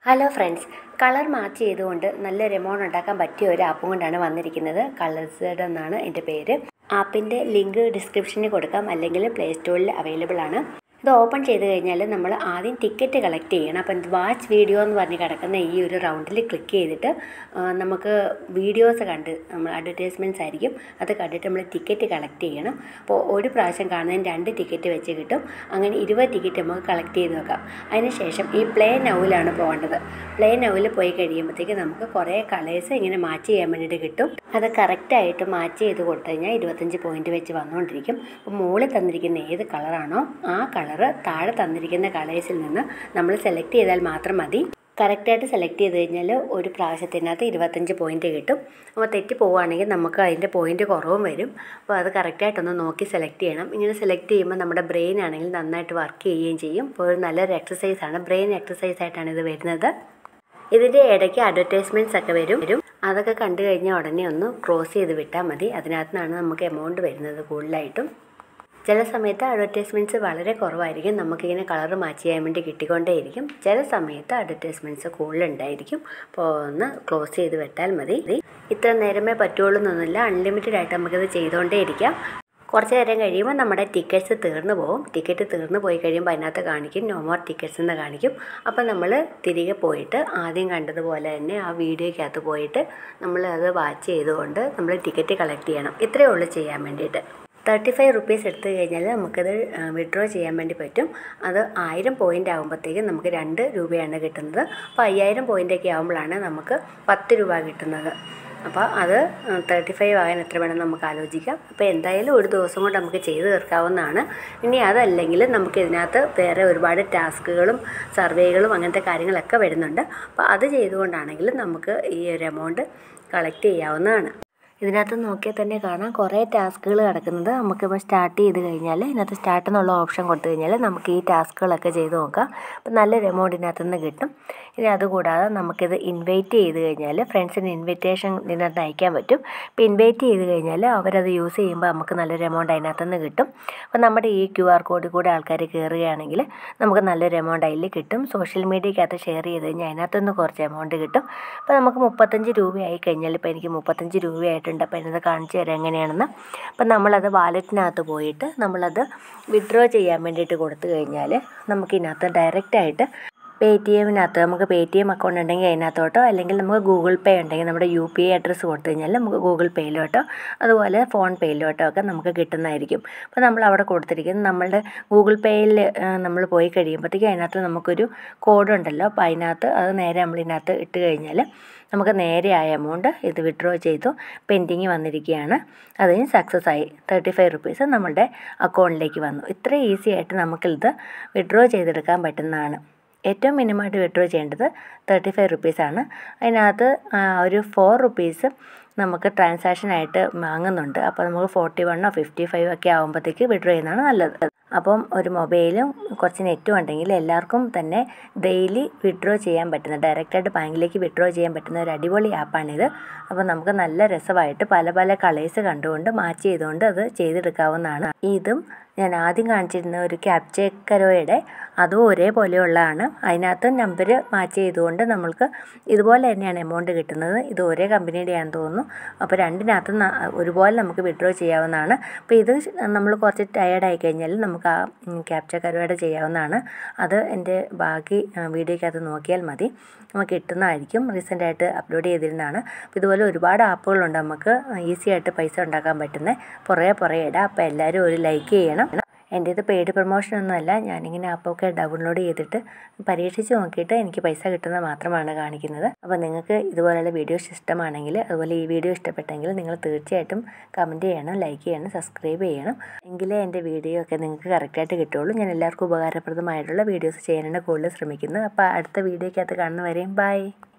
hello friends colour match ചെയ്തുകൊണ്ട് നല്ലൊരു amount ഉണ്ടാക്കാൻ പറ്റിയ ഒരു ആപ്പും കൊണ്ടാണ് വന്നിരിക്കുന്നത് കളേഴ്സഡ് എന്നാണ് എൻ്റെ പേര് ആപ്പിൻ്റെ ലിങ്ക് ഡിസ്ക്രിപ്ഷനിൽ കൊടുക്കാം അല്ലെങ്കിൽ പ്ലേ സ്റ്റോറിൽ അവൈലബിൾ ആണ് ഇത് ഓപ്പൺ ചെയ്ത് കഴിഞ്ഞാൽ നമ്മൾ ആദ്യം ടിക്കറ്റ് കളക്ട് ചെയ്യണം അപ്പം വാച്ച് വീഡിയോ എന്ന് പറഞ്ഞ് കിടക്കുന്ന ഈ ഒരു റൗണ്ടിൽ ക്ലിക്ക് ചെയ്തിട്ട് ആ, നമുക്ക് വീഡിയോസ് കണ്ട് നമ്മൾ അഡ്വർടൈസ്മെൻറ്റ്സ് ആയിരിക്കും അത് കണ്ടിട്ട് നമ്മൾ ടിക്കറ്റ് കളക്ട് ചെയ്യണം അപ്പോൾ ഒരു പ്രാവശ്യം കാണുന്നതിന് രണ്ട് ടിക്കറ്റ് വെച്ച് കിട്ടും അങ്ങനെ ഇരുപത് ടിക്കറ്റ് നമുക്ക് കളക്ട് ചെയ്ത് വെക്കാം അതിനുശേഷം ഈ പ്ലേ നൗവിലാണ് പോകേണ്ടത് പ്ലേ നൗവിൽ പോയി കഴിയുമ്പോഴത്തേക്ക് നമുക്ക് കുറേ കളേഴ്സ് ഇങ്ങനെ മാച്ച് ചെയ്യാൻ വേണ്ടിയിട്ട് കിട്ടും അത് കറക്റ്റായിട്ട് മാച്ച് ചെയ്ത് കൊടുത്തു കഴിഞ്ഞാൽ ഇരുപത്തഞ്ച് പോയിന്റ് വെച്ച് വന്നുകൊണ്ടിരിക്കും അപ്പോൾ മുകളിൽ തന്നിരിക്കുന്ന ഏത് കളറാണോ ആ കളറ് താഴെ തന്നിരിക്കുന്ന കളേഴ്സിൽ നിന്ന് നമ്മൾ സെലക്ട് ചെയ്താൽ മാത്രം മതി കറക്റ്റായിട്ട് സെലക്ട് ചെയ്ത് കഴിഞ്ഞാൽ ഒരു പ്രാവശ്യത്തിനകത്ത് ഇരുപത്തഞ്ച് പോയിന്റ് കിട്ടും അപ്പോൾ തെറ്റി പോവുകയാണെങ്കിൽ നമുക്ക് അതിൻ്റെ പോയിന്റ് കുറവും വരും അപ്പോൾ അത് കറക്റ്റായിട്ടൊന്ന് നോക്കി സെലക്ട് ചെയ്യണം ഇങ്ങനെ സെലക്ട് ചെയ്യുമ്പോൾ നമ്മുടെ ബ്രെയിൻ ആണെങ്കിൽ നന്നായിട്ട് വർക്ക് ചെയ്യുകയും ചെയ്യും അപ്പോൾ ഒരു നല്ലൊരു എക്സസൈസാണ് ബ്രെയിൻ എക്സസൈസ് ആയിട്ടാണ് ഇത് വരുന്നത് ഇതിൻ്റെ ഇടയ്ക്ക് അഡ്വർടൈസ്മെൻറ്റ്സ് ഒക്കെ വരും വരും അതൊക്കെ കണ്ടു കഴിഞ്ഞാൽ ഉടനെ ഒന്ന് ക്രോസ് ചെയ്ത് വിട്ടാൽ മതി അതിനകത്ത് നിന്നാണ് നമുക്ക് എമൗണ്ട് വരുന്നത് കൂടുതലായിട്ടും ചില സമയത്ത് അഡ്വർടൈസ്മെൻറ്റ്സ് വളരെ കുറവായിരിക്കും നമുക്കിങ്ങനെ കളർ മാച്ച് ചെയ്യാൻ വേണ്ടി കിട്ടിക്കൊണ്ടേയിരിക്കും ചില സമയത്ത് അഡ്വർടൈസ്മെൻറ്റ്സ് കൂടുതലുണ്ടായിരിക്കും അപ്പോൾ ഒന്ന് ക്ലോസ് ചെയ്ത് വിട്ടാൽ മതി ഇത്ര നേരമേ പറ്റുള്ളൂ എന്നൊന്നുമില്ല അൺലിമിറ്റഡ് ആയിട്ട് നമുക്കിത് ചെയ്തുകൊണ്ടേ ഇരിക്കാം കുറച്ച് നേരം കഴിയുമ്പോൾ നമ്മുടെ ടിക്കറ്റ്സ് തീർന്നു പോകും ടിക്കറ്റ് തീർന്നു പോയി കഴിയുമ്പോൾ അതിനകത്ത് കാണിക്കും നോ മോർ ടിക്കറ്റ്സ് എന്ന് കാണിക്കും അപ്പോൾ നമ്മൾ തിരികെ പോയിട്ട് ആദ്യം കണ്ടതുപോലെ തന്നെ ആ വീഡിയോയ്ക്കകത്ത് പോയിട്ട് നമ്മൾ അത് വാച്ച് ചെയ്തുകൊണ്ട് നമ്മൾ ടിക്കറ്റ് കളക്ട് ചെയ്യണം ഇത്രയേ ഉള്ളൂ ചെയ്യാൻ വേണ്ടിയിട്ട് തേർട്ടി ഫൈവ് റുപ്പീസ് എടുത്തു കഴിഞ്ഞാൽ നമുക്കത് വിഡ്രോ ചെയ്യാൻ വേണ്ടി പറ്റും അത് ആയിരം പോയിൻ്റ് ആകുമ്പോഴത്തേക്കും നമുക്ക് രണ്ട് രൂപയാണ് കിട്ടുന്നത് അപ്പോൾ അയ്യായിരം പോയിൻ്റൊക്കെ ആകുമ്പോഴാണ് നമുക്ക് പത്ത് രൂപ കിട്ടുന്നത് അപ്പോൾ അത് തേർട്ടി ഫൈവ് ആകാൻ എത്ര വേണം നമുക്ക് ആലോചിക്കാം അപ്പോൾ എന്തായാലും ഒരു ദിവസം കൊണ്ട് നമുക്ക് ചെയ്ത് തീർക്കാവുന്നതാണ് ഇനി അതല്ലെങ്കിൽ നമുക്ക് ഇതിനകത്ത് വേറെ ഒരുപാട് ടാസ്കുകളും സർവേകളും അങ്ങനത്തെ കാര്യങ്ങളൊക്കെ വരുന്നുണ്ട് അപ്പോൾ അത് ചെയ്തുകൊണ്ടാണെങ്കിലും നമുക്ക് ഈ ഒരു എമൗണ്ട് കളക്ട് ചെയ്യാവുന്നതാണ് ഇതിനകത്ത് നോക്കിയാൽ തന്നെ കാണാം കുറേ ടാസ്കുകൾ കിടക്കുന്നത് നമുക്കിപ്പോൾ സ്റ്റാർട്ട് ചെയ്ത് കഴിഞ്ഞാൽ ഇതിനകത്ത് സ്റ്റാർട്ട് എന്നുള്ള ഓപ്ഷൻ കൊടുത്തു കഴിഞ്ഞാൽ നമുക്ക് ഈ ടാസ്കുകളൊക്കെ ചെയ്ത് നോക്കാം അപ്പോൾ നല്ലൊരു എമൗണ്ട് ഇതിനകത്ത് നിന്ന് കിട്ടും ഇനി അതുകൂടാതെ നമുക്കിത് ഇൻവൈറ്റ് ചെയ്ത് കഴിഞ്ഞാൽ ഫ്രണ്ട്സിന് ഇൻവിറ്റേഷൻ ഇതിനകത്ത് അയക്കാൻ പറ്റും ഇപ്പോൾ ഇൻവൈറ്റ് ചെയ്ത് കഴിഞ്ഞാൽ അവരത് യൂസ് ചെയ്യുമ്പോൾ നമുക്ക് നല്ലൊരു എമൗണ്ട് അതിനകത്ത് നിന്ന് കിട്ടും അപ്പോൾ നമ്മുടെ ഈ ക്യു ആർ കോഡിൽ കൂടെ ആൾക്കാർ കയറുകയാണെങ്കിൽ നമുക്ക് നല്ലൊരു എമൗണ്ട് അതിൽ കിട്ടും സോഷ്യൽ മീഡിയക്കകത്ത് ഷെയർ ചെയ്ത് കഴിഞ്ഞാൽ അതിനകത്ത് നിന്ന് കുറച്ച് എമൗണ്ട് കിട്ടും അപ്പോൾ നമുക്ക് മുപ്പത്തഞ്ച് രൂപയായി കഴിഞ്ഞാൽ ഇപ്പോൾ എനിക്ക് മുപ്പത്തഞ്ച് രൂപയായിട്ടുണ്ട് അപ്പോൾ എന്നത് കാണിച്ചു തരാം എങ്ങനെയാണെന്ന് അപ്പം നമ്മളത് വാലറ്റിനകത്ത് പോയിട്ട് നമ്മളത് വിഡ്രോ ചെയ്യാൻ വേണ്ടിയിട്ട് കൊടുത്തു കഴിഞ്ഞാൽ നമുക്കിതിനകത്ത് ഡയറക്റ്റായിട്ട് പേ ടി എമ്മിനകത്ത് നമുക്ക് പേ ടി എം അക്കൗണ്ട് ഉണ്ടെങ്കിൽ അതിനകത്തോട്ടോ അല്ലെങ്കിൽ നമുക്ക് ഗൂഗിൾ പേ ഉണ്ടെങ്കിൽ നമ്മുടെ യു പി ഐ അഡ്രസ്സ് കൊടുത്തു കഴിഞ്ഞാൽ നമുക്ക് ഗൂഗിൾ പേയിലോട്ടോ അതുപോലെ ഫോൺ പേയിലോട്ടോ ഒക്കെ നമുക്ക് കിട്ടുന്നതായിരിക്കും അപ്പോൾ നമ്മൾ അവിടെ കൊടുത്തിരിക്കുന്നത് നമ്മളുടെ ഗൂഗിൾ പേയിൽ നമ്മൾ പോയി കഴിയുമ്പോഴത്തേക്കും അതിനകത്ത് നമുക്കൊരു കോഡ് ഉണ്ടല്ലോ അപ്പോൾ അതിനകത്ത് അത് നേരെ നമ്മൾ ഇതിനകത്ത് ഇട്ട് കഴിഞ്ഞാൽ നമുക്ക് നേരെ ആ എമൗണ്ട് ഇത് വിഡ്രോ ചെയ്തു പെൻഡിങ് വന്നിരിക്കുകയാണ് അതിന് സക്സസ് ആയി തേർട്ടി ഫൈവ് റുപ്പീസ് നമ്മളുടെ അക്കൗണ്ടിലേക്ക് വന്നു ഇത്ര ഈസി ആയിട്ട് നമുക്കിത് വിഡ്രോ ചെയ്തെടുക്കാൻ പറ്റുന്നതാണ് ഏറ്റവും മിനിമമായിട്ട് വിഡ്രോ ചെയ്യേണ്ടത് തേർട്ടി ഫൈവ് റുപ്പീസാണ് അതിനകത്ത് ആ, ഒരു ഫോർ റുപ്പീസ് നമുക്ക് ട്രാൻസാക്ഷനായിട്ട് വാങ്ങുന്നുണ്ട് അപ്പോൾ നമുക്ക് ഫോർട്ടി വണ്ണോ ഫിഫ്റ്റി ഫൈവ് ഒക്കെ ആകുമ്പോഴത്തേക്ക് വിഡ്രോ ചെയ്യുന്നതാണ് നല്ലത് അപ്പം ഒരു മൊബൈലും കുറച്ച് നെറ്റും ഉണ്ടെങ്കിൽ എല്ലാവർക്കും തന്നെ ഡെയിലി വിഡ്രോ ചെയ്യാൻ പറ്റുന്ന ഡയറക്റ്റായിട്ട് ബാങ്കിലേക്ക് വിഡ്രോ ചെയ്യാൻ പറ്റുന്ന ഒരു അടിപൊളി ആപ്പാണിത് അപ്പോൾ നമുക്ക് നല്ല രസമായിട്ട് പല പല കളേഴ്സ് കണ്ടുകൊണ്ട് മാച്ച് ചെയ്തുകൊണ്ട് അത് ചെയ്തെടുക്കാവുന്നതാണ് ഇതും ഞാൻ ആദ്യം കാണിച്ചിരുന്ന ഒരു ക്യാപ്ചർ കരോയുടെ അതും ഒരേപോലെയുള്ളതാണ് അതിനകത്ത് നമ്പർ മാച്ച് ചെയ്തുകൊണ്ട് നമ്മൾക്ക് ഇതുപോലെ തന്നെയാണ് എമൗണ്ട് കിട്ടുന്നത് ഇത് ഒരേ കമ്പനിയുടെയാണെന്ന് തോന്നുന്നു അപ്പോൾ രണ്ടിനകത്തും ന- ഒരുപോലെ നമുക്ക് വിഡ്രോ ചെയ്യാവുന്നതാണ് അപ്പോൾ ഇത് നമ്മൾ കുറച്ച് ടയേർഡായി കഴിഞ്ഞാൽ നമുക്ക് ആ ക്യാപ്ചർ കരോയുടെ ചെയ്യാവുന്നതാണ് അത് എൻ്റെ ബാക്കി വീഡിയോയ്ക്കകത്ത് നോക്കിയാൽ മതി നമുക്ക് കിട്ടുന്നതായിരിക്കും റീസെൻ്റായിട്ട് അപ്ലോഡ് ചെയ്തിരുന്നതാണ് അപ്പോൾ ഇതുപോലെ ഒരുപാട് ആപ്പുകളുണ്ട് നമുക്ക് ഈസി ആയിട്ട് പൈസ ഉണ്ടാക്കാൻ പറ്റുന്ന പുറകെ പുറകെ ഇടാം അപ്പോൾ എല്ലാവരും ഒരു ലൈക്ക് ചെയ്യണം എൻ്റെ ഇത് പെയ്ഡ് പ്രൊമോഷൻ ഒന്നുമല്ല ഞാനിങ്ങനെ ആപ്പൊക്കെ ഡൗൺലോഡ് ചെയ്തിട്ട് പരീക്ഷിച്ച് നോക്കിയിട്ട് എനിക്ക് പൈസ കിട്ടുന്നത് മാത്രമാണ് കാണിക്കുന്നത് അപ്പോൾ നിങ്ങൾക്ക് ഇതുപോലെയുള്ള വീഡിയോസ് ഇഷ്ടമാണെങ്കിൽ അതുപോലെ ഈ വീഡിയോ ഇഷ്ടപ്പെട്ടെങ്കിൽ നിങ്ങൾ തീർച്ചയായിട്ടും കമൻറ്റ് ചെയ്യണം ലൈക്ക് ചെയ്യണം സബ്സ്ക്രൈബ് ചെയ്യണം എങ്കിലേ എൻ്റെ വീഡിയോ ഒക്കെ നിങ്ങൾക്ക് കറക്റ്റായിട്ട് കിട്ടുള്ളൂ ഞാൻ എല്ലാവർക്കും ഉപകാരപ്രദമായിട്ടുള്ള വീഡിയോസ് ചെയ്യാനാണ് കൂടുതൽ ശ്രമിക്കുന്നത് അപ്പോൾ അടുത്ത വീഡിയോയ്ക്കകത്ത് കാണുന്നവരെയും ബൈ